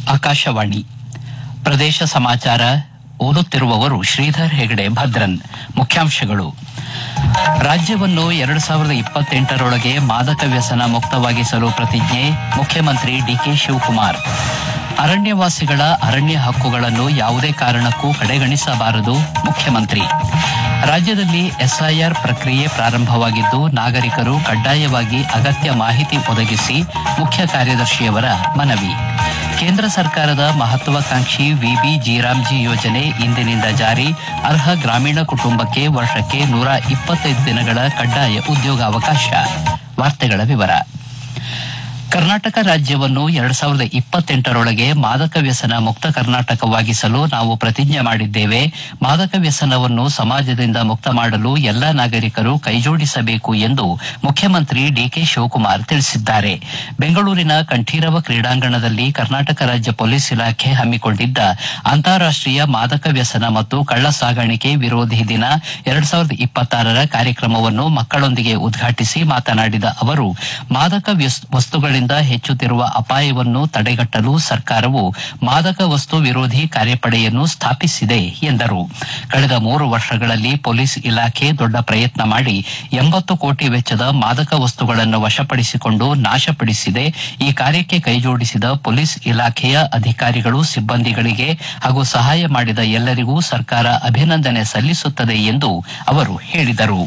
ಆಕಾಶವಾಣಿ ಪ್ರದೇಶ ಸಮಾಚಾರ ಓದುತ್ತಿರುವವರು ಶ್ರೀಧರ್ ಹೆಗಡೆ ಭದ್ರನ್ ಮುಖ್ಯಾಂಶಗಳು ರಾಜ್ಯವನ್ನು ಎರಡು ಸಾವಿರದ ಇಪ್ಪತ್ತೆಂಟರೊಳಗೆ ಮಾದಕ ವ್ಯಸನ ಮುಕ್ತವಾಗಿಸಲು ಪ್ರತಿಜ್ಞೆ ಮುಖ್ಯಮಂತ್ರಿ ಡಿಕೆ ಶಿವಕುಮಾರ್ ಅರಣ್ಯವಾಸಿಗಳ ಅರಣ್ಯ ಹಕ್ಕುಗಳನ್ನು ಯಾವುದೇ ಕಾರಣಕ್ಕೂ ಕಡೆಗಣಿಸಬಾರದು ಮುಖ್ಯಮಂತ್ರಿ ರಾಜ್ಯದಲ್ಲಿ ಎಸ್ಐಆರ್ ಪ್ರಕ್ರಿಯೆ ಪ್ರಾರಂಭವಾಗಿದ್ದು ನಾಗರಿಕರು ಕಡ್ಡಾಯವಾಗಿ ಅಗತ್ಯ ಮಾಹಿತಿ ಒದಗಿಸಿ ಮುಖ್ಯ ಕಾರ್ಯದರ್ಶಿಯವರ ಮನವಿ ಕೇಂದ್ರ ಸರ್ಕಾರದ ಮಹತ್ವಾಕಾಂಕ್ಷಿ ವಿಬಿ ಜೀರಾಮ್ಜಿ ಯೋಜನೆ ಇಂದಿನಿಂದ ಜಾರಿ ಅರ್ಹ ಗ್ರಾಮೀಣ ಕುಟುಂಬಕ್ಕೆ ವರ್ಷಕ್ಕೆ ನೂರ ಇಪ್ಪತ್ತೈದು ದಿನಗಳ ಕಡ್ಡಾಯ ಉದ್ಯೋಗಾವಕಾಶ ವಾರ್ತೆಗಳ ವಿವರ ಕರ್ನಾಟಕ ರಾಜ್ಯವನ್ನು ಎರಡ್ ಸಾವಿರದ ಇಪ್ಪತ್ತೆಂಟರೊಳಗೆ ಮಾದಕ ವ್ಯಸನ ಮುಕ್ತ ಕರ್ನಾಟಕವಾಗಿಸಲು ನಾವು ಪ್ರತಿಜ್ಞೆ ಮಾಡಿದ್ದೇವೆ ಮಾದಕ ವ್ಯಸನವನ್ನು ಸಮಾಜದಿಂದ ಮುಕ್ತ ಮಾಡಲು ಎಲ್ಲ ನಾಗರಿಕರು ಕೈಜೋಡಿಸಬೇಕು ಎಂದು ಮುಖ್ಯಮಂತ್ರಿ ಡಿಕೆ ಶಿವಕುಮಾರ್ ತಿಳಿಸಿದ್ದಾರೆ ಬೆಂಗಳೂರಿನ ಕಂಠೀರವ ಕ್ರೀಡಾಂಗಣದಲ್ಲಿ ಕರ್ನಾಟಕ ರಾಜ್ಯ ಪೊಲೀಸ್ ಇಲಾಖೆ ಹಮ್ಮಿಕೊಂಡಿದ್ದ ಅಂತಾರಾಷ್ಟೀಯ ಮಾದಕ ವ್ಯಸನ ಮತ್ತು ಕಳ್ಳ ಸಾಗಾಣಿಕೆ ವಿರೋಧಿ ದಿನ ಎರಡ್ ಸಾವಿರದ ಇಪ್ಪತ್ತಾರರ ಕಾರ್ಯಕ್ರಮವನ್ನು ಮಕ್ಕಳೊಂದಿಗೆ ಉದ್ಘಾಟಿಸಿ ಮಾತನಾಡಿದ ಅವರು ಮಾದಕ ವ್ಯಸ್- ವಸ್ತುಗಳಿಂದ ಹೆಚ್ಚುತ್ತಿರುವ ಅಪಾಯವನ್ನು ತಡೆಗಟ್ಟಲು ಸರ್ಕಾರವು ಮಾದಕ ವಸ್ತು ವಿರೋಧಿ ಕಾರ್ಯಪಡೆಯನ್ನು ಸ್ಥಾಪಿಸಿದೆ ಎಂದರು ಕಳೆದ ಮೂರು ವರ್ಷಗಳಲ್ಲಿ ಪೊಲೀಸ್ ಇಲಾಖೆ ದೊಡ್ಡ ಪ್ರಯತ್ನ ಮಾಡಿ ಎಂಬತ್ತು ಕೋಟಿ ವೆಚ್ಚದ ಮಾದಕ ವಸ್ತುಗಳನ್ನು ವಶಪಡಿಸಿಕೊಂಡು ನಾಶಪಡಿಸಿದೆ ಈ ಕಾರ್ಯಕ್ಕೆ ಕೈಜೋಡಿಸಿದ ಪೊಲೀಸ್ ಇಲಾಖೆಯ ಅಧಿಕಾರಿಗಳು ಸಿಬ್ಬಂದಿಗಳಿಗೆ ಹಾಗೂ ಸಹಾಯ ಮಾಡಿದ ಎಲ್ಲರಿಗೂ ಸರ್ಕಾರ ಅಭಿನಂದನೆ ಸಲ್ಲಿಸುತ್ತದೆ ಎಂದು ಅವರು ಹೇಳಿದರು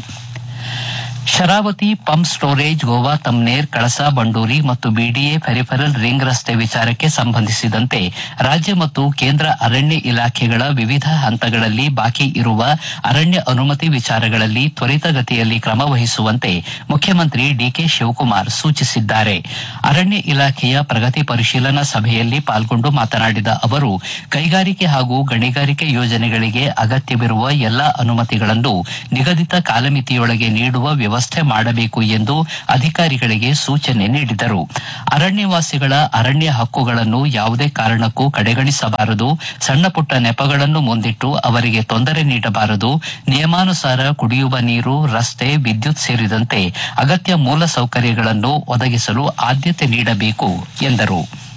ಶರಾವತಿ ಪಂಪ್ ಸ್ಟೋರೇಜ್ ಗೋವಾ ತಮ್ನೇರ್ ಕಳಸಾ ಬಂಡೂರಿ ಮತ್ತು ಬಿಡಿಎ ಫೆರಿಫೆರಲ್ ರಿಂಗ್ ರಸ್ತೆ ವಿಚಾರಕ್ಕೆ ಸಂಬಂಧಿಸಿದಂತೆ ರಾಜ್ಯ ಮತ್ತು ಕೇಂದ್ರ ಅರಣ್ಯ ಇಲಾಖೆಗಳ ವಿವಿಧ ಹಂತಗಳಲ್ಲಿ ಬಾಕಿ ಇರುವ ಅರಣ್ಯ ಅನುಮತಿ ವಿಚಾರಗಳಲ್ಲಿ ತ್ವರಿತಗತಿಯಲ್ಲಿ ಕ್ರಮ ವಹಿಸುವಂತೆ ಮುಖ್ಯಮಂತ್ರಿ ಡಿಕೆ ಶಿವಕುಮಾರ್ ಸೂಚಿಸಿದ್ದಾರೆ ಅರಣ್ಯ ಇಲಾಖೆಯ ಪ್ರಗತಿ ಪರಿಶೀಲನಾ ಸಭೆಯಲ್ಲಿ ಪಾಲ್ಗೊಂಡು ಮಾತನಾಡಿದ ಅವರು ಕೈಗಾರಿಕೆ ಹಾಗೂ ಗಣಿಗಾರಿಕೆ ಯೋಜನೆಗಳಿಗೆ ಅಗತ್ಯವಿರುವ ಎಲ್ಲಾ ಅನುಮತಿಗಳನ್ನು ನಿಗದಿತ ಕಾಲಮಿತಿಯೊಳಗೆ ನೀಡುವ ವ್ಯವಸ್ಥೆ ಮಾಡಬೇಕು ಎಂದು ಅಧಿಕಾರಿಗಳಿಗೆ ಸೂಚನೆ ನೀಡಿದರು ಅರಣ್ಯವಾಸಿಗಳ ಅರಣ್ಯ ಹಕ್ಕುಗಳನ್ನು ಯಾವುದೇ ಕಾರಣಕ್ಕೂ ಕಡೆಗಣಿಸಬಾರದು ಸಣ್ಣಪುಟ್ಟ ನೆಪಗಳನ್ನು ಮುಂದಿಟ್ಟು ಅವರಿಗೆ ತೊಂದರೆ ನೀಡಬಾರದು ನಿಯಮಾನುಸಾರ ಕುಡಿಯುವ ನೀರು ರಸ್ತೆ ವಿದ್ಯುತ್ ಸೇರಿದಂತೆ ಅಗತ್ಯ ಮೂಲ ಸೌಕರ್ಯಗಳನ್ನು ಒದಗಿಸಲು ಆದ್ಯತೆ ನೀಡಬೇಕು ಎಂದರು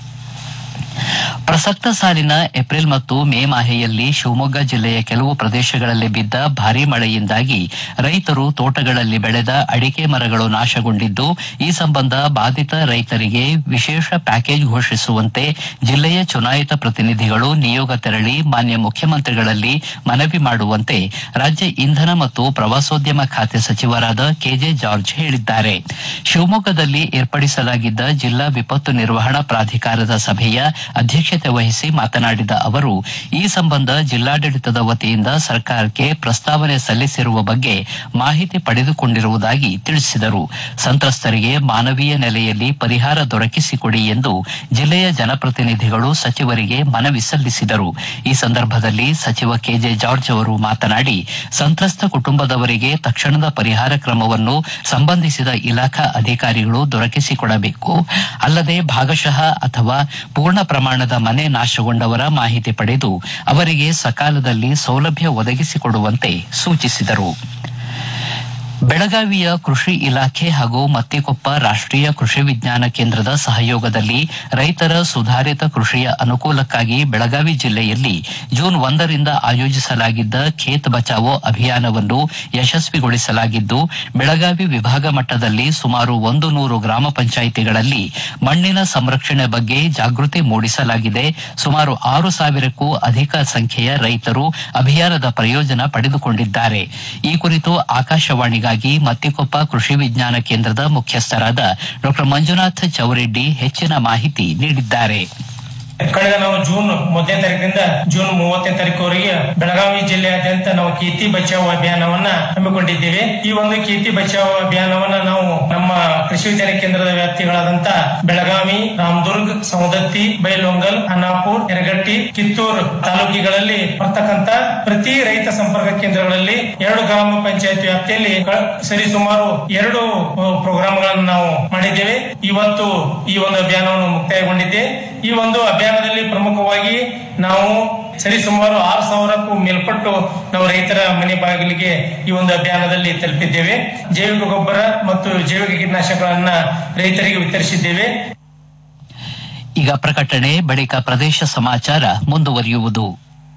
ಪ್ರಸಕ್ತ ಸಾಲಿನ ಏಪ್ರಿಲ್ ಮತ್ತು ಮೇ ಮಾಹೆಯಲ್ಲಿ ಶಿವಮೊಗ್ಗ ಜಿಲ್ಲೆಯ ಕೆಲವು ಪ್ರದೇಶಗಳಲ್ಲಿ ಬಿದ್ದ ಭಾರೀ ಮಳೆಯಿಂದಾಗಿ ರೈತರು ತೋಟಗಳಲ್ಲಿ ಬೆಳೆದ ಅಡಿಕೆ ಮರಗಳು ನಾಶಗೊಂಡಿದ್ದು ಈ ಸಂಬಂಧ ಬಾಧಿತ ರೈತರಿಗೆ ವಿಶೇಷ ಪ್ಯಾಕೇಜ್ ಘೋಷಿಸುವಂತೆ ಜಿಲ್ಲೆಯ ಚುನಾಯಿತ ಪ್ರತಿನಿಧಿಗಳು ನಿಯೋಗ ತೆರಳಿ ಮಾನ್ಯ ಮುಖ್ಯಮಂತ್ರಿಗಳಲ್ಲಿ ಮನವಿ ಮಾಡುವಂತೆ ರಾಜ್ಯ ಇಂಧನ ಮತ್ತು ಪ್ರವಾಸೋದ್ಯಮ ಖಾತೆ ಸಚಿವರಾದ ಕೆಜೆ ಜಾರ್ಜ್ ಹೇಳಿದ್ದಾರೆ ಶಿವಮೊಗ್ಗದಲ್ಲಿ ಏರ್ಪಡಿಸಲಾಗಿದ್ದ ಜಿಲ್ಲಾ ವಿಪತ್ತು ನಿರ್ವಹಣಾ ಪ್ರಾಧಿಕಾರದ ಸಭೆಯ ಅಧ್ಯಕ್ಷತೆ ವಹಿಸಿ ಮಾತನಾಡಿದ ಅವರು ಈ ಸಂಬಂಧ ಜಿಲ್ಲಾಡಳಿತದ ವತಿಯಿಂದ ಸರ್ಕಾರಕ್ಕೆ ಪ್ರಸ್ತಾವನೆ ಸಲ್ಲಿಸಿರುವ ಬಗ್ಗೆ ಮಾಹಿತಿ ಪಡೆದುಕೊಂಡಿರುವುದಾಗಿ ತಿಳಿಸಿದರು ಸಂತ್ರಸ್ತರಿಗೆ ಮಾನವೀಯ ನೆಲೆಯಲ್ಲಿ ಪರಿಹಾರ ದೊರಕಿಸಿಕೊಡಿ ಎಂದು ಜಿಲ್ಲೆಯ ಜನಪ್ರತಿನಿಧಿಗಳು ಸಚಿವರಿಗೆ ಮನವಿ ಸಲ್ಲಿಸಿದರು ಈ ಸಂದರ್ಭದಲ್ಲಿ ಸಚಿವ ಕೆಜೆ ಜಾರ್ಜ್ ಅವರು ಮಾತನಾಡಿ ಸಂತ್ರಸ್ತ ಕುಟುಂಬದವರಿಗೆ ತಕ್ಷಣದ ಪರಿಹಾರ ಕ್ರಮವನ್ನು ಸಂಬಂಧಿಸಿದ ಇಲಾಖಾ ಅಧಿಕಾರಿಗಳು ದೊರಕಿಸಿಕೊಡಬೇಕು ಅಲ್ಲದೆ ಭಾಗಶಃ ಅಥವಾ ಪೂರ್ಣ ಪ್ರಮಾಣದ ಮನೆ ನಾಶಗೊಂಡವರ ಮಾಹಿತಿ ಪಡೆದು ಅವರಿಗೆ ಸಕಾಲದಲ್ಲಿ ಸೌಲಭ್ಯ ಒದಗಿಸಿಕೊಡುವಂತೆ ಸೂಚಿಸಿದರು ಬೆಳಗಾವಿಯ ಕೃಷಿ ಇಲಾಖೆ ಹಾಗೂ ಮತ್ತಿಕೊಪ್ಪ ರಾಷ್ಟೀಯ ಕೃಷಿ ವಿಜ್ಞಾನ ಕೇಂದ್ರದ ಸಹಯೋಗದಲ್ಲಿ ರೈತರ ಸುಧಾರಿತ ಕೃಷಿಯ ಅನುಕೂಲಕ್ಕಾಗಿ ಬೆಳಗಾವಿ ಜಿಲ್ಲೆಯಲ್ಲಿ ಜೂನ್ ಒಂದರಿಂದ ಆಯೋಜಿಸಲಾಗಿದ್ದ ಖೇತ್ ಬಚಾವೋ ಅಭಿಯಾನವನ್ನು ಯಶಸ್ವಿಗೊಳಿಸಲಾಗಿದ್ದು ಬೆಳಗಾವಿ ವಿಭಾಗ ಮಟ್ಟದಲ್ಲಿ ಸುಮಾರು ಒಂದು ನೂರು ಗ್ರಾಮ ಪಂಚಾಯಿತಿಗಳಲ್ಲಿ ಮಣ್ಣಿನ ಸಂರಕ್ಷಣೆ ಬಗ್ಗೆ ಜಾಗೃತಿ ಮೂಡಿಸಲಾಗಿದೆ ಸುಮಾರು ಆರು ಸಾವಿರಕ್ಕೂ ಅಧಿಕ ಸಂಖ್ಯೆಯ ರೈತರು ಅಭಿಯಾನದ ಪ್ರಯೋಜನ ಪಡೆದುಕೊಂಡಿದ್ದಾರೆ ಈ ಕುರಿತು ಆಕಾಶವಾಣಿಗಾಗಿ ಮತ್ತಿಕೊಪ್ಪ ಕೃಷಿ ವಿಜ್ಞಾನ ಕೇಂದ್ರದ ಮುಖ್ಯಸ್ಥರಾದ ಡಾ ಮಂಜುನಾಥ್ ಚೌರೆಡ್ಡಿ ಹೆಚ್ಚಿನ ಮಾಹಿತಿ ನೀಡಿದ್ದಾರೆ ಕಳೆದ ನಾವು ಜೂನ್ ಮೊದಲನೇ ತಾರೀಕಿನಿಂದ ಜೂನ್ ಮೂವತ್ತನೇ ತಾರೀಕುವರೆಗೆ ಬೆಳಗಾವಿ ಜಿಲ್ಲೆಯಾದ್ಯಂತ ನಾವು ಕೀರ್ತಿ ಬಚಾವ್ ಅಭಿಯಾನವನ್ನ ಹಮ್ಮಿಕೊಂಡಿದ್ದೇವೆ ಈ ಒಂದು ಕೀರ್ತಿ ಬಚಾವ್ ಅಭಿಯಾನವನ್ನ ನಾವು ನಮ್ಮ ಕೃಷಿ ವಿಜ್ಞಾನ ಕೇಂದ್ರದ ವ್ಯಾಪ್ತಿಗಳಾದಂತ ಬೆಳಗಾವಿ ರಾಮದುರ್ಗ್ ಸೌದತ್ತಿ ಬೈಲೊಂಗಲ್ ಅನ್ನಾಪುರ್ ಯರಗಟ್ಟಿ ಕಿತ್ತೂರು ತಾಲೂಕಿಗಳಲ್ಲಿ ಬರ್ತಕ್ಕಂತ ಪ್ರತಿ ರೈತ ಸಂಪರ್ಕ ಕೇಂದ್ರಗಳಲ್ಲಿ ಎರಡು ಗ್ರಾಮ ಪಂಚಾಯತ್ ವ್ಯಾಪ್ತಿಯಲ್ಲಿ ಕ- ಸರಿಸುಮಾರು ಎರಡು ಪ್ರೋಗ್ರಾಂಗಳನ್ನು ನಾವು ಮಾಡಿದ್ದೇವೆ ಇವತ್ತು ಈ ಒಂದು ಅಭಿಯಾನವನ್ನು ಮುಕ್ತಾಯಗೊಂಡಿದೆ ಈ ಒಂದು ಅಭಿಯಾನದಲ್ಲಿ ಪ್ರಮುಖವಾಗಿ ನಾವು ಸರಿಸುಮಾರು ಆರು ಸಾವಿರಕ್ಕೂ ಮೇಲ್ಪಟ್ಟು ನಾವು ರೈತರ ಮನೆ ಬಾಗಿಲಿಗೆ ಈ ಒಂದು ಅಭಿಯಾನದಲ್ಲಿ ತಲುಪಿದ್ದೇವೆ ಜೈವಿಕ ಗೊಬ್ಬರ ಮತ್ತು ಜೈವಿಕ ಕೀಟನಾಶಕಗಳನ್ನ ರೈತರಿಗೆ ವಿತರಿಸಿದ್ದೇವೆ ಈಗ ಪ್ರಕಟಣೆ ಬಳಿಕ ಪ್ರದೇಶ ಸಮಾಚಾರ ಮುಂದುವರಿಯುವುದು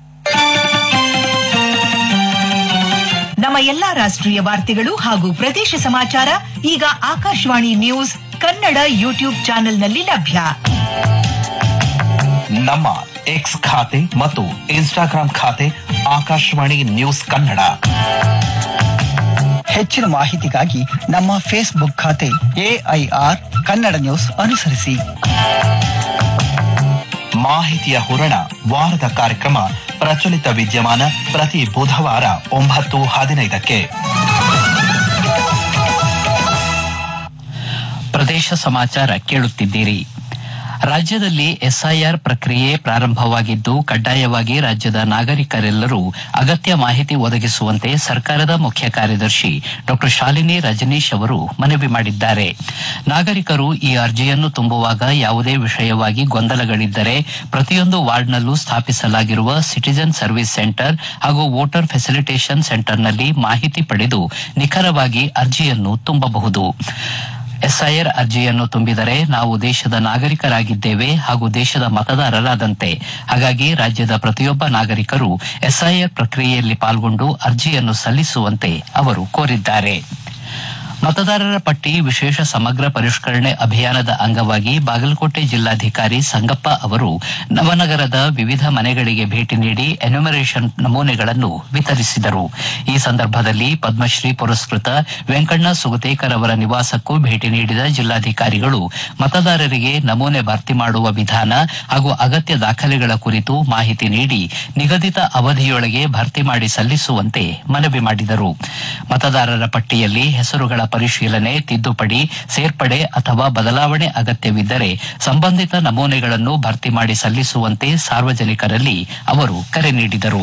ನಮ್ಮ ಎಲ್ಲಾ ರಾಷ್ಟ್ರೀಯ ವಾರ್ತೆಗಳು ಹಾಗೂ ಪ್ರದೇಶ ಸಮಾಚಾರ ಈಗ ಆಕಾಶವಾಣಿ ನ್ಯೂಸ್ ಕನ್ನಡ ಯೂಟ್ಯೂಬ್ ಚಾನೆಲ್ನಲ್ಲಿ ಲಭ್ಯ ನಮ್ಮ ಎಕ್ಸ್ ಖಾತೆ ಮತ್ತು ಇನ್ಸ್ಟಾಗ್ರಾಂ ಖಾತೆ ಆಕಾಶವಾಣಿ ನ್ಯೂಸ್ ಕನ್ನಡ ಹೆಚ್ಚಿನ ಮಾಹಿತಿಗಾಗಿ ನಮ್ಮ ಫೇಸ್ಬುಕ್ ಖಾತೆ ಎಐಆರ್ ಕನ್ನಡ ನ್ಯೂಸ್ ಅನುಸರಿಸಿ ಮಾಹಿತಿಯ ಹೊರಣ ವಾರದ ಕಾರ್ಯಕ್ರಮ ಪ್ರಚಲಿತ ವಿದ್ಯಮಾನ ಪ್ರತಿ ಬುಧವಾರ ಒಂಬತ್ತು ಹದಿನೈದಕ್ಕೆ ಪ್ರದೇಶ ಸಮಾಚಾರ ಕೇಳುತ್ತಿದ್ದೀರಿ ರಾಜ್ಯದಲ್ಲಿ ಎಸ್ಐಆರ್ ಪ್ರಕ್ರಿಯೆ ಪ್ರಾರಂಭವಾಗಿದ್ದು ಕಡ್ಡಾಯವಾಗಿ ರಾಜ್ಯದ ನಾಗರಿಕರೆಲ್ಲರೂ ಅಗತ್ಯ ಮಾಹಿತಿ ಒದಗಿಸುವಂತೆ ಸರ್ಕಾರದ ಮುಖ್ಯ ಕಾರ್ಯದರ್ಶಿ ಡಾ ಶಾಲಿನಿ ರಜನೀಶ್ ಅವರು ಮನವಿ ಮಾಡಿದ್ದಾರೆ ನಾಗರಿಕರು ಈ ಅರ್ಜಿಯನ್ನು ತುಂಬುವಾಗ ಯಾವುದೇ ವಿಷಯವಾಗಿ ಗೊಂದಲಗಳಿದ್ದರೆ ಪ್ರತಿಯೊಂದು ವಾರ್ಡ್ನಲ್ಲೂ ಸ್ಥಾಪಿಸಲಾಗಿರುವ ಸಿಟಿಜನ್ ಸರ್ವಿಸ್ ಸೆಂಟರ್ ಹಾಗೂ ವೋಟರ್ ಫೆಸಿಲಿಟೇಷನ್ ಸೆಂಟರ್ನಲ್ಲಿ ಮಾಹಿತಿ ಪಡೆದು ನಿಖರವಾಗಿ ಅರ್ಜಿಯನ್ನು ತುಂಬಬಹುದು ಎಸ್ಐಆರ್ ಅರ್ಜಿಯನ್ನು ತುಂಬಿದರೆ ನಾವು ದೇಶದ ನಾಗರಿಕರಾಗಿದ್ದೇವೆ ಹಾಗೂ ದೇಶದ ಮತದಾರರಾದಂತೆ ಹಾಗಾಗಿ ರಾಜ್ಯದ ಪ್ರತಿಯೊಬ್ಬ ನಾಗರಿಕರು ಎಸ್ಐಆರ್ ಪ್ರಕ್ರಿಯೆಯಲ್ಲಿ ಪಾಲ್ಗೊಂಡು ಅರ್ಜಿಯನ್ನು ಸಲ್ಲಿಸುವಂತೆ ಅವರು ಕೋರಿದ್ದಾರೆ ಮತದಾರರ ಪಟ್ಟಿ ವಿಶೇಷ ಸಮಗ್ರ ಪರಿಷ್ಕರಣೆ ಅಭಿಯಾನದ ಅಂಗವಾಗಿ ಬಾಗಲಕೋಟೆ ಜಿಲ್ಲಾಧಿಕಾರಿ ಸಂಗಪ್ಪ ಅವರು ನವನಗರದ ವಿವಿಧ ಮನೆಗಳಿಗೆ ಭೇಟಿ ನೀಡಿ ಎನ್ಯುಮರೇಷನ್ ನಮೂನೆಗಳನ್ನು ವಿತರಿಸಿದರು ಈ ಸಂದರ್ಭದಲ್ಲಿ ಪದ್ಮಶ್ರೀ ಪುರಸ್ಕೃತ ವೆಂಕಣ್ಣ ಸುಗತೇಕರ್ ಅವರ ನಿವಾಸಕ್ಕೂ ಭೇಟಿ ನೀಡಿದ ಜಿಲ್ಲಾಧಿಕಾರಿಗಳು ಮತದಾರರಿಗೆ ನಮೂನೆ ಭರ್ತಿ ಮಾಡುವ ವಿಧಾನ ಹಾಗೂ ಅಗತ್ಯ ದಾಖಲೆಗಳ ಕುರಿತು ಮಾಹಿತಿ ನೀಡಿ ನಿಗದಿತ ಅವಧಿಯೊಳಗೆ ಭರ್ತಿ ಮಾಡಿ ಸಲ್ಲಿಸುವಂತೆ ಮನವಿ ಮಾಡಿದರು ಮತದಾರರ ಪಟ್ಟಿಯಲ್ಲಿ ಹೆಸರುಗಳ ಪರಿಶೀಲನೆ ತಿದ್ದುಪಡಿ ಸೇರ್ಪಡೆ ಅಥವಾ ಬದಲಾವಣೆ ಅಗತ್ಯವಿದ್ದರೆ ಸಂಬಂಧಿತ ನಮೂನೆಗಳನ್ನು ಭರ್ತಿ ಮಾಡಿ ಸಲ್ಲಿಸುವಂತೆ ಸಾರ್ವಜನಿಕರಲ್ಲಿ ಅವರು ಕರೆ ನೀಡಿದರು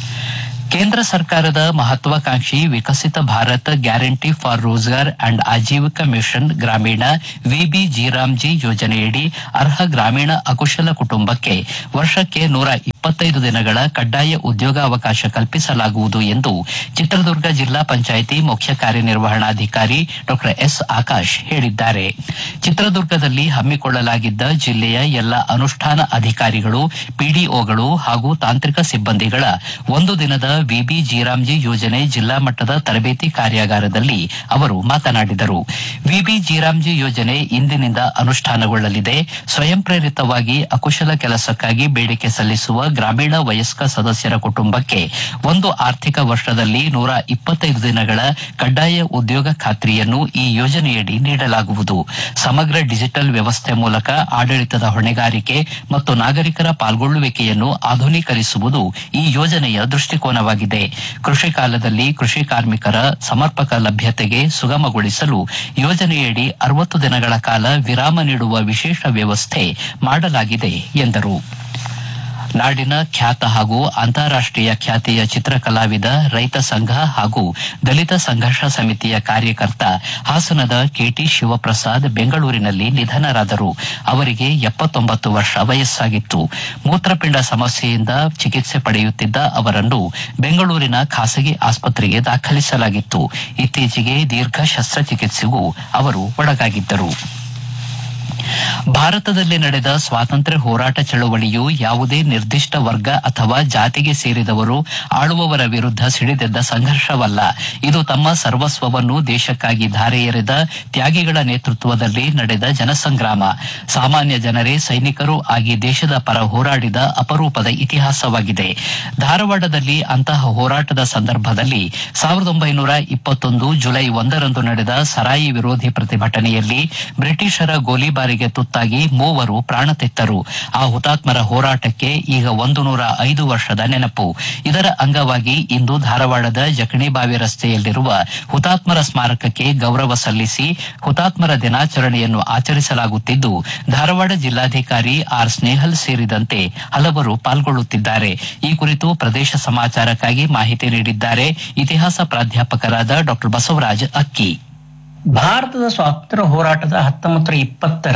ಕೇಂದ್ರ ಸರ್ಕಾರದ ಮಹತ್ವಾಕಾಂಕ್ಷಿ Viksit Bharat guarantee for Rozgar and Ajeevika mission Gramin VB G RAM G ಯೋಜನೆಯಡಿ ಅರ್ಹ ಗ್ರಾಮೀಣ ಅಕುಶಲ ಕುಟುಂಬಕ್ಕೆ ವರ್ಷಕ್ಕೆ ನೂರ ಇಪ್ಪತ್ತೈದು ದಿನಗಳ ಕಡ್ಡಾಯ ಉದ್ಯೋಗಾವಕಾಶ ಕಲ್ಪಿಸಲಾಗುವುದು ಎಂದು ಚಿತ್ರದುರ್ಗ ಜಿಲ್ಲಾ ಪಂಚಾಯಿತಿ ಮುಖ್ಯ ಕಾರ್ಯನಿರ್ವಹಣಾಧಿಕಾರಿ ಡಾ ಎಸ್ ಆಕಾಶ್ ಹೇಳಿದ್ದಾರೆ ಚಿತ್ರದುರ್ಗದಲ್ಲಿ ಹಮ್ಮಿಕೊಳ್ಳಲಾಗಿದ್ದ ಜಿಲ್ಲೆಯ ಎಲ್ಲ ಅನುಷ್ಠಾನ ಅಧಿಕಾರಿಗಳು ಪಿಡಿಒಗಳು ಹಾಗೂ ತಾಂತ್ರಿಕ ಸಿಬ್ಬಂದಿಗಳ ಒಂದು ದಿನದ ವಿಬಿ ಜೀರಾಮ್ಜಿ ಯೋಜನೆ ಜಿಲ್ಲಾ ಮಟ್ಟದ ತರಬೇತಿ ಕಾರ್ಯಾಗಾರದಲ್ಲಿ ಅವರು ಮಾತನಾಡಿದರು ವಿಬಿ ಜೀರಾಮ್ಜಿ ಯೋಜನೆ ಇಂದಿನಿಂದ ಅನುಷ್ಠಾನಗೊಳ್ಳಲಿದೆ ಸ್ವಯಂ ಪ್ರೇರಿತವಾಗಿ ಅಕುಶಲ ಕೆಲಸಕ್ಕಾಗಿ ಬೇಡಿಕೆ ಸಲ್ಲಿಸುವ ಗ್ರಾಮೀಣ ವಯಸ್ಕ ಸದಸ್ಯರ ಕುಟುಂಬಕ್ಕೆ ಒಂದು ಆರ್ಥಿಕ ವರ್ಷದಲ್ಲಿ ನೂರ ಇಪ್ಪತ್ತೈದು ದಿನಗಳ ಕಡ್ಡಾಯ ಉದ್ಯೋಗ ಖಾತ್ರಿಯನ್ನು ಈ ಯೋಜನೆಯಡಿ ನೀಡಲಾಗುವುದು ಸಮಗ್ರ ಡಿಜಿಟಲ್ ವ್ಯವಸ್ಥೆ ಮೂಲಕ ಆಡಳಿತದ ಹೊಣೆಗಾರಿಕೆ ಮತ್ತು ನಾಗರಿಕರ ಪಾಲ್ಗೊಳ್ಳುವಿಕೆಯನ್ನು ಆಧುನೀಕರಿಸುವುದು ಈ ಯೋಜನೆಯ ದೃಷ್ಟಿಕೋನವಾಗಿದೆ ಕೃಷಿ ಕಾಲದಲ್ಲಿ ಕೃಷಿ ಕಾರ್ಮಿಕರ ಸಮರ್ಪಕ ಲಭ್ಯತೆಗೆ ಸುಗಮಗೊಳಿಸಲು ಯೋಜನೆಯಡಿ ಅರವತ್ತು ದಿನಗಳ ಕಾಲ ವಿರಾಮ ನೀಡುವ ವಿಶೇಷ ವ್ಯವಸ್ಥೆ ಮಾಡಲಾಗಿದೆ ಎಂದರು ನಾಡಿನ ಖ್ಯಾತ ಹಾಗೂ ಅಂತಾರಾಷ್ಟೀಯ ಖ್ಯಾತಿಯ ಚಿತ್ರಕಲಾವಿದ ರೈತ ಸಂಘ ಹಾಗೂ ದಲಿತ ಸಂಘರ್ಷ ಸಮಿತಿಯ ಕಾರ್ಯಕರ್ತ ಹಾಸನದ ಕೆಟಿ ಶಿವಪ್ರಸಾದ್ ಬೆಂಗಳೂರಿನಲ್ಲಿ ನಿಧನರಾದರು ಅವರಿಗೆ ಎಪ್ಪತ್ತೊಂಬತ್ತು ವರ್ಷ ವಯಸ್ಸಾಗಿತ್ತು ಮೂತ್ರಪಿಂಡ ಸಮಸ್ಯೆಯಿಂದ ಚಿಕಿತ್ಸೆ ಪಡೆಯುತ್ತಿದ್ದ ಅವರನ್ನು ಬೆಂಗಳೂರಿನ ಖಾಸಗಿ ಆಸ್ಪತ್ರೆಗೆ ದಾಖಲಿಸಲಾಗಿತ್ತು ಇತ್ತೀಚೆಗೆ ದೀರ್ಘ ಶಸ್ತ್ರಚಿಕಿತ್ಸೆಗೂ ಅವರು ಒಳಗಾಗಿದ್ದರು ಭಾರತದಲ್ಲಿ ನಡೆದ ಸ್ವಾತಂತ್ರ್ಯ ಹೋರಾಟ ಚಳವಳಿಯು ಯಾವುದೇ ನಿರ್ದಿಷ್ಟ ವರ್ಗ ಅಥವಾ ಜಾತಿಗೆ ಸೇರಿದವರು ಆಳುವವರ ವಿರುದ್ಧ ಸಿಡಿದೆದ್ದ ಸಂಘರ್ಷವಲ್ಲ ಇದು ತಮ್ಮ ಸರ್ವಸ್ವವನ್ನು ದೇಶಕ್ಕಾಗಿ ಧಾರೆ ಎರೆದ ತ್ಯಾಗಿಗಳ ನೇತೃತ್ವದಲ್ಲಿ ನಡೆದ ಜನಸಂಗ್ರಾಮ ಸಾಮಾನ್ಯ ಜನರೇ ಸೈನಿಕರು ಆಗಿ ದೇಶದ ಪರ ಹೋರಾಡಿದ ಅಪರೂಪದ ಇತಿಹಾಸವಾಗಿದೆ ಧಾರವಾಡದಲ್ಲಿ ಅಂತಹ ಹೋರಾಟದ ಸಂದರ್ಭದಲ್ಲಿ ಸಾವಿರದ ಒಂಬೈನೂರ ಇಪ್ಪತ್ತೊಂದು ಜುಲೈ ಒಂದರಂದು ನಡೆದ ಸರಾಯಿ ವಿರೋಧಿ ಪ್ರತಿಭಟನೆಯಲ್ಲಿ ಬ್ರಿಟಿಷರ ಗೋಲಿಬಾರಿಗೆ ತುತ್ತಾಗಿ ಮೂವರು ಪ್ರಾಣ ತೆತ್ತರು ಆ ಹುತಾತ್ಮರ ಹೋರಾಟಕ್ಕೆ ಈಗ ಒಂದು ನೂರ ಐದು ವರ್ಷದ ನೆನಪು ಇದರ ಅಂಗವಾಗಿ ಇಂದು ಧಾರವಾಡದ ಜಕಣಿಬಾವಿ ರಸ್ತೆಯಲ್ಲಿರುವ ಹುತಾತ್ಮರ ಸ್ಮಾರಕಕ್ಕೆ ಗೌರವ ಸಲ್ಲಿಸಿ ಹುತಾತ್ಮರ ದಿನಾಚರಣೆಯನ್ನು ಆಚರಿಸಲಾಗುತ್ತಿದ್ದು ಧಾರವಾಡ ಜಿಲ್ಲಾಧಿಕಾರಿ ಆರ್ ಸ್ನೇಹಲ್ ಸೇರಿದಂತೆ ಹಲವರು ಪಾಲ್ಗೊಳ್ಳುತ್ತಿದ್ದಾರೆ ಈ ಕುರಿತು ಪ್ರದೇಶ ಸಮಾಚಾರಕ್ಕಾಗಿ ಮಾಹಿತಿ ನೀಡಿದ್ದಾರೆ ಇತಿಹಾಸ ಪ್ರಾಧ್ಯಾಪಕರಾದ ಡಾ ಬಸವರಾಜ್ ಅಕ್ಕಿ ಭಾರತದ ಸ್ವಾತಂತ್ರ್ಯ ಹೋರಾಟದ ಹತ್ತೊಂಬತ್ತರ ಇಪ್ಪತ್ತರ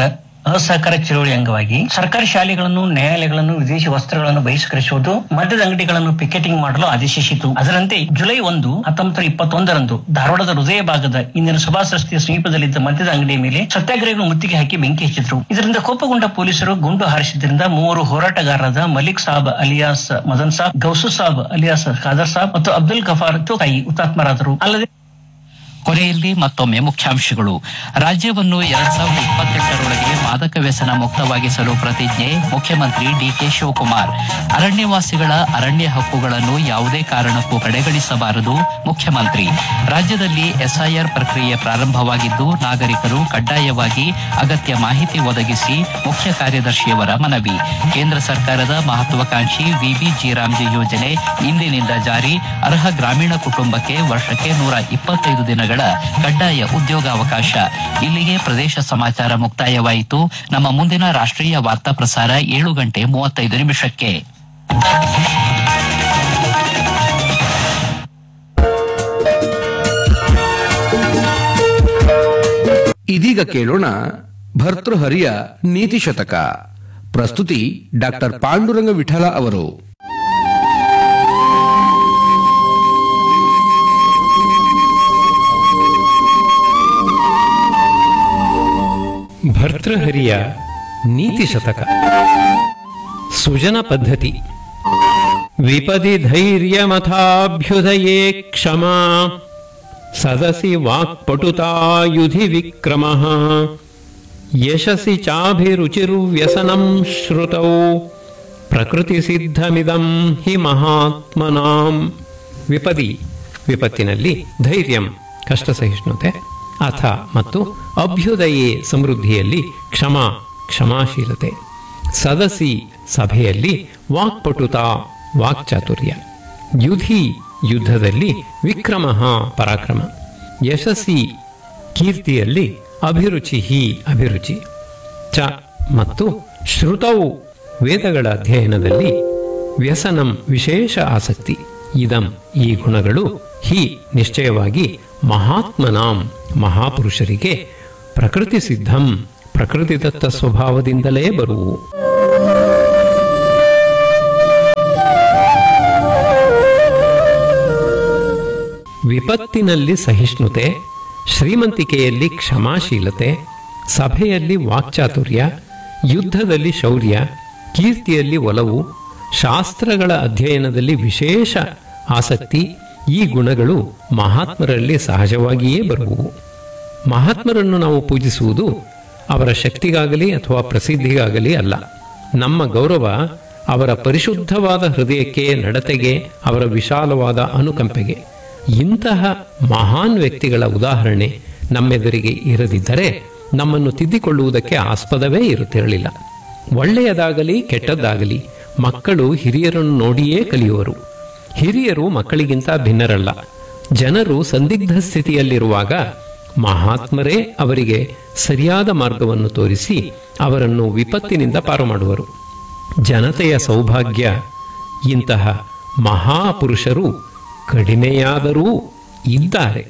ಅಸಹಕಾರ ಚಳವಳಿ ಅಂಗವಾಗಿ ಸರ್ಕಾರಿ ಶಾಲೆಗಳನ್ನು ನ್ಯಾಯಾಲಯಗಳನ್ನು ವಿದೇಶಿ ವಸ್ತ್ರಗಳನ್ನು ಬಹಿಷ್ಕರಿಸುವುದು ಮದ್ಯದ ಅಂಗಡಿಗಳನ್ನು ಪಿಕೆಟಿಂಗ್ ಮಾಡಲು ಆದೇಶಿಸಿತು ಅದರಂತೆ ಜುಲೈ ಒಂದು ಹತ್ತೊಂಬತ್ತು ಇಪ್ಪತ್ತೊಂದರಂದು ಧಾರವಾಡದ ಹೃದಯ ಭಾಗದ ಇಂದಿನ ಸುಭಾಷ್ ರಸ್ತೆಯ ಸಮೀಪದಲ್ಲಿದ್ದ ಮದ್ಯದ ಅಂಗಡಿಯ ಮೇಲೆ ಸತ್ಯಾಗ್ರಹಿಗಳು ಮುತ್ತಿಗೆ ಹಾಕಿ ಬೆಂಕಿ ಹಚ್ಚಿದ್ರು ಇದರಿಂದ ಕೋಪಗೊಂಡ ಪೊಲೀಸರು ಗುಂಡು ಹಾರಿಸಿದ್ರಿಂದ ಮೂವರು ಹೋರಾಟಗಾರರಾದ ಮಲಿಕ್ ಸಾಬ್ ಅಲಿಯಾಸ್ ಮದನ್ ಸಾಬ್ ಗೌಸು ಸಾಬ್ ಅಲಿಯಾಸ್ ಖಾದರ್ ಸಾಬ್ ಮತ್ತು ಅಬ್ದುಲ್ ಗಫಾರ್ ಚೋಕಾಯಿ ಹುತಾತ್ಮರಾದರು ಅಲ್ಲದೆ ಕೊನೆಯಲ್ಲಿ ಮತ್ತೊಮ್ಮೆ ಮುಖ್ಯಾಂಶಗಳು ರಾಜ್ಯವನ್ನು ಎರಡ್ ಸಾವಿರದ ಇಪ್ಪತ್ತೆಂಟರೊಳಗೆ ಮಾದಕ ವ್ಯಸನ ಮುಕ್ತವಾಗಿಸಲು ಪ್ರತಿಜ್ಞೆ ಮುಖ್ಯಮಂತ್ರಿ ಡಿಕೆ ಶಿವಕುಮಾರ್ ಅರಣ್ಯವಾಸಿಗಳ ಅರಣ್ಯ ಹಕ್ಕುಗಳನ್ನು ಯಾವುದೇ ಕಾರಣಕ್ಕೂ ಕಡೆಗಣಿಸಬಾರದು ಮುಖ್ಯಮಂತ್ರಿ ರಾಜ್ಯದಲ್ಲಿ ಎಸ್ಐಆರ್ ಪ್ರಕ್ರಿಯೆ ಪ್ರಾರಂಭವಾಗಿದ್ದು ನಾಗರಿಕರು ಕಡ್ಡಾಯವಾಗಿ ಅಗತ್ಯ ಮಾಹಿತಿ ಒದಗಿಸಿ ಮುಖ್ಯ ಕಾರ್ಯದರ್ಶಿಯವರ ಮನವಿ ಕೇಂದ್ರ ಸರ್ಕಾರದ ಮಹತ್ವಾಕಾಂಕ್ಷಿ ವಿಬಿಜಿ ರಾಮ್ಜಿ ಯೋಜನೆ ಇಂದಿನಿಂದ ಜಾರಿ ಅರ್ಹ ಗ್ರಾಮೀಣ ಕುಟುಂಬಕ್ಕೆ ವರ್ಷಕ್ಕೆ ನೂರ ಇಪ್ಪತ್ತೈದು ದಿನಗಳ ಕಡ್ಡಾಯ ಉದ್ಯೋಗಾವಕಾಶ ಇಲ್ಲಿಗೆ ಪ್ರದೇಶ ಸಮಾಚಾರ ಮುಕ್ತಾಯವಾಯಿತು ನಮ್ಮ ಮುಂದಿನ ರಾಷ್ಟ್ರೀಯ ವಾರ್ತಾ ಪ್ರಸಾರ ಏಳು ಗಂಟೆ ಮೂವತ್ತೈದು ನಿಮಿಷಕ್ಕೆ ಇದೀಗ ಕೇಳೋಣ ಭರ್ತೃಹರಿಯ ನೀತಿ ಶತಕ ಪ್ರಸ್ತುತಿ ಡಾಕ್ಟರ್ ಪಾಂಡುರಂಗ ವಿಠಲ ಅವರು ಭರ್ತೃಹರಿಯ ನೀತಿ ಶತಕ ಸುಜನ ಪದ್ಧತಿ ವಿಪದಿ ಧೈರ್ಯಮಥಾಭ್ಯುದಯೇ ಕ್ಷಮಾ ಸದಸಿ ವಾಕ್ಪಟುತಾಯುಧಿ ವಿಕ್ರಮ ಯಶಸಿ ಚಾಭಿರುಚಿರ್ವ್ಯಸನಂ ಶ್ರುತೌ ಪ್ರಕೃತಿ ಸಿದ್ಧಮಿದಂ ಹಿ ಮಹಾತ್ಮನಾಂ ವಿಪದಿ ವಿಪತ್ತಿನಲ್ಲಿ ಧೈರ್ಯಂ ಕಷ್ಟ ಸಹಿಷ್ಣುತೆ ಅಥ ಮತ್ತು ಅಭ್ಯುದಯೇ ಸಮೃದ್ಧಿಯಲ್ಲಿ ಕ್ಷಮ ಕ್ಷಮಾಶೀಲತೆ ಸದಸಿ ಸಭೆಯಲ್ಲಿ ವಾಕ್ಪಟುತ ವಾಕ್ಚಾತುರ್ಯ ಯುಧಿ ಯುದ್ಧದಲ್ಲಿ ವಿಕ್ರಮ ಪರಾಕ್ರಮ ಯಶಸ್ಸಿ ಕೀರ್ತಿಯಲ್ಲಿ ಅಭಿರುಚಿ ಅಭಿರುಚಿ ಚ ಮತ್ತು ಶ್ರುತೌ ವೇದಗಳ ಅಧ್ಯಯನದಲ್ಲಿ ವ್ಯಸನಂ ವಿಶೇಷ ಆಸಕ್ತಿ ಇದಂ ಈ ಗುಣಗಳು ಹಿ ನಿಶ್ಚಯವಾಗಿ ಮಹಾತ್ಮನಾಂ ಮಹಾಪುರುಷರಿಗೆ ಪ್ರಕೃತಿ ಸಿದ್ಧಂ ಪ್ರಕೃತಿದತ್ತ ಸ್ವಭಾವದಿಂದಲೇ ಬರುವು ವಿಪತ್ತಿನಲ್ಲಿ ಸಹಿಷ್ಣುತೆ ಶ್ರೀಮಂತಿಕೆಯಲ್ಲಿ ಕ್ಷಮಾಶೀಲತೆ ಸಭೆಯಲ್ಲಿ ವಾಕ್ಚಾತುರ್ಯ ಯುದ್ಧದಲ್ಲಿ ಶೌರ್ಯ ಕೀರ್ತಿಯಲ್ಲಿ ಒಲವು ಶಾಸ್ತ್ರಗಳ ಅಧ್ಯಯನದಲ್ಲಿ ವಿಶೇಷ ಆಸಕ್ತಿ ಈ ಗುಣಗಳು ಮಹಾತ್ಮರಲ್ಲಿ ಸಹಜವಾಗಿಯೇ ಬರುವುವು ಮಹಾತ್ಮರನ್ನು ನಾವು ಪೂಜಿಸುವುದು ಅವರ ಶಕ್ತಿಗಾಗಲಿ ಅಥವಾ ಪ್ರಸಿದ್ಧಿಗಾಗಲಿ ಅಲ್ಲ ನಮ್ಮ ಗೌರವ ಅವರ ಪರಿಶುದ್ಧವಾದ ಹೃದಯಕ್ಕೆ ನಡತೆಗೆ ಅವರ ವಿಶಾಲವಾದ ಅನುಕಂಪೆಗೆ ಇಂತಹ ಮಹಾನ್ ವ್ಯಕ್ತಿಗಳ ಉದಾಹರಣೆ ನಮ್ಮೆದುರಿಗೆ ಇರದಿದ್ದರೆ ನಮ್ಮನ್ನು ತಿದ್ದಿಕೊಳ್ಳುವುದಕ್ಕೆ ಆಸ್ಪದವೇ ಇರುತ್ತಿರಲಿಲ್ಲ ಒಳ್ಳೆಯದಾಗಲಿ ಕೆಟ್ಟದ್ದಾಗಲಿ ಮಕ್ಕಳು ಹಿರಿಯರನ್ನು ನೋಡಿಯೇ ಕಲಿಯುವರು ಹಿರಿಯರು ಮಕ್ಕಳಿಗಿಂತ ಭಿನ್ನರಲ್ಲ ಜನರು ಸಂದಿಗ್ಧ ಸ್ಥಿತಿಯಲ್ಲಿರುವಾಗ ಮಹಾತ್ಮರೇ ಅವರಿಗೆ ಸರಿಯಾದ ಮಾರ್ಗವನ್ನು ತೋರಿಸಿ ಅವರನ್ನು ವಿಪತ್ತಿನಿಂದ ಪಾರು ಮಾಡುವರು ಜನತೆಯ ಸೌಭಾಗ್ಯ ಇಂತಹ ಮಹಾಪುರುಷರು ಕಡಿಮೆಯಾದರೂ ಇದ್ದಾರೆ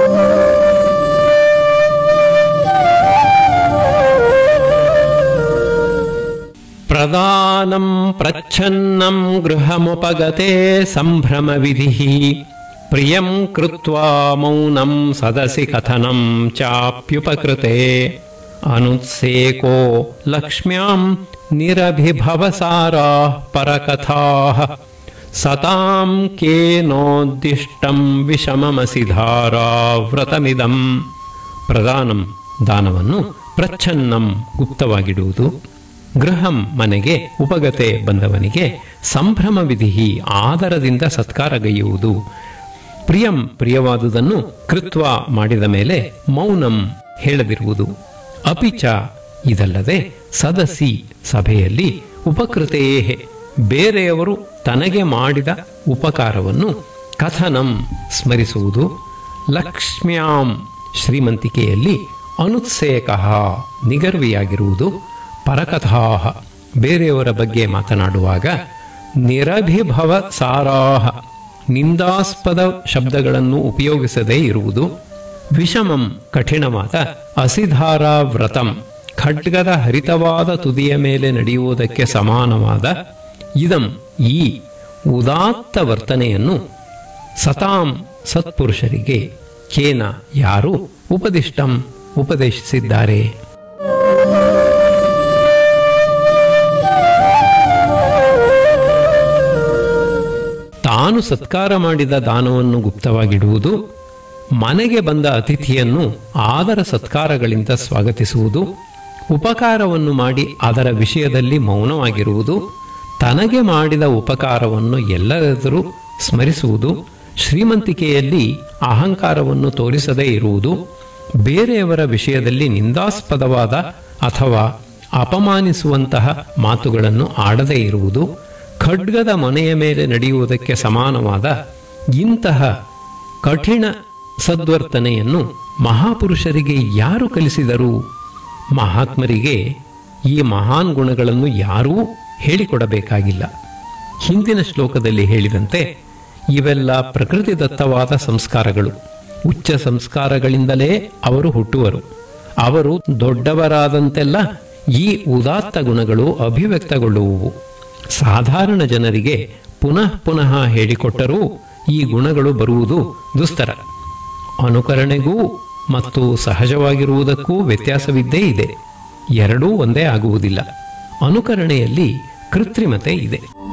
ಪ್ರದಾನಂ ಪ್ರಚ್ಛನ್ನಂ ಗೃಹಮುಪಗತೆ ಸಂಭ್ರಮ ವಿಧಿ ಪ್ರಿಯಂ ಕೃತ್ವಾ ಮೌನಂ ಸದಸಿ ಕಥನಂ ಚಾಪ್ಯುಪಕೃತೆ ಅನುತ್ಸೇಕೋ ಲಕ್ಷ್ಮ್ಯಾಂ ನಿರಭಿಭವಸಾರಾ ಪರಕಥಾಃ ಸತಾಂ ಕೇನೋದ್ದಿಷ್ಟಂ ವಿಷಮಮಸಿ ಧಾರಾ ವ್ರತಮಿದಂ ಪ್ರದಾನಂ ದಾನವನ್ನು ಪ್ರಚ್ಛನ್ನಂ ಗುಪ್ತವಾಗಿಡುವುದು ಗೃಹಂ ಮನೆಗೆ ಉಪಗತೆ ಬಂದವನಿಗೆ ಸಂಭ್ರಮ ವಿಧಿ ಆದರದಿಂದ ಸತ್ಕಾರಗೈಯುವುದು ಪ್ರಿಯಂ ಪ್ರಿಯವಾದುದನ್ನು ಕೃತ್ವ ಮಾಡಿದ ಮೇಲೆ ಮೌನಂ ಹೇಳದಿರುವುದು ಅಪಿಚ ಇದಲ್ಲದೆ ಸದಸಿ ಸಭೆಯಲ್ಲಿ ಉಪಕೃತೆಯೇ ಬೇರೆಯವರು ತನಗೆ ಮಾಡಿದ ಉಪಕಾರವನ್ನು ಕಥನಂ ಸ್ಮರಿಸುವುದು ಲಕ್ಷ್ಮ್ಯಾಂ ಶ್ರೀಮಂತಿಕೆಯಲ್ಲಿ ಅನುತ್ಸೇಕ ನಿಗರ್ವಿಯಾಗಿರುವುದು ಪರಕಥಾ ಬೇರೆಯವರ ಬಗ್ಗೆ ಮಾತನಾಡುವಾಗ ನಿರಭಿಭವ ಸಾರಾಹ ನಿಂದಾಸ್ಪದ ಶಬ್ದಗಳನ್ನು ಉಪಯೋಗಿಸದೇ ಇರುವುದು ವಿಷಮಂ ಕಠಿಣವಾದ ಅಸಿಧಾರಾ ವ್ರತಂ ಖಡ್ಗದ ಹರಿತವಾದ ತುದಿಯ ಮೇಲೆ ನಡೆಯುವುದಕ್ಕೆ ಸಮಾನವಾದ ಇದಂ ಈ ಉದಾತ್ತ ವರ್ತನೆಯನ್ನು ಸತಾಂ ಸತ್ಪುರುಷರಿಗೆ ಕೇನ ಯಾರು ಉಪದಿಷ್ಟಂ ಉಪದೇಶಿಸಿದ್ದಾರೆ ತಾನು ಸತ್ಕಾರ ಮಾಡಿದ ದಾನವನ್ನು ಗುಪ್ತವಾಗಿಡುವುದು ಮನೆಗೆ ಬಂದ ಅತಿಥಿಯನ್ನು ಆದರ ಸತ್ಕಾರಗಳಿಂದ ಸ್ವಾಗತಿಸುವುದು ಉಪಕಾರವನ್ನು ಮಾಡಿ ಅದರ ವಿಷಯದಲ್ಲಿ ಮೌನವಾಗಿರುವುದು ತನಗೆ ಮಾಡಿದ ಉಪಕಾರವನ್ನು ಎಲ್ಲರೆದುರು ಸ್ಮರಿಸುವುದು ಶ್ರೀಮಂತಿಕೆಯಲ್ಲಿ ಅಹಂಕಾರವನ್ನು ತೋರಿಸದೇ ಇರುವುದು ಬೇರೆಯವರ ವಿಷಯದಲ್ಲಿ ನಿಂದಾಸ್ಪದವಾದ ಅಥವಾ ಅಪಮಾನಿಸುವಂತಹ ಮಾತುಗಳನ್ನು ಆಡದೇ ಇರುವುದು ಖಡ್ಗದ ಮನೆಯ ಮೇಲೆ ನಡೆಯುವುದಕ್ಕೆ ಸಮಾನವಾದ ಇಂತಹ ಕಠಿಣ ಸದ್ವರ್ತನೆಯನ್ನು ಮಹಾಪುರುಷರಿಗೆ ಯಾರು ಕಲಿಸಿದರು ಮಹಾತ್ಮರಿಗೆ ಈ ಮಹಾನ್ ಗುಣಗಳನ್ನು ಯಾರೂ ಹೇಳಿಕೊಡಬೇಕಾಗಿಲ್ಲ ಹಿಂದಿನ ಶ್ಲೋಕದಲ್ಲಿ ಹೇಳಿದಂತೆ ಇವೆಲ್ಲ ಪ್ರಕೃತಿದತ್ತವಾದ ಸಂಸ್ಕಾರಗಳು ಉಚ್ಚ ಸಂಸ್ಕಾರಗಳಿಂದಲೇ ಅವರು ಹುಟ್ಟುವರು ಅವರು ದೊಡ್ಡವರಾದಂತೆಲ್ಲ ಈ ಉದಾತ್ತ ಗುಣಗಳು ಅಭಿವ್ಯಕ್ತಗೊಳ್ಳುವುವು ಸಾಧಾರಣ ಜನರಿಗೆ ಪುನಃ ಪುನಃ ಹೇಳಿಕೊಟ್ಟರೂ ಈ ಗುಣಗಳು ಬರುವುದು ದುಸ್ತರ ಅನುಕರಣೆಗೂ ಮತ್ತು ಸಹಜವಾಗಿರುವುದಕ್ಕೂ ವ್ಯತ್ಯಾಸವಿದ್ದೇ ಇದೆ ಎರಡೂ ಒಂದೇ ಆಗುವುದಿಲ್ಲ ಅನುಕರಣೆಯಲ್ಲಿ ಕೃತ್ರಿಮತೆ ಇದೆ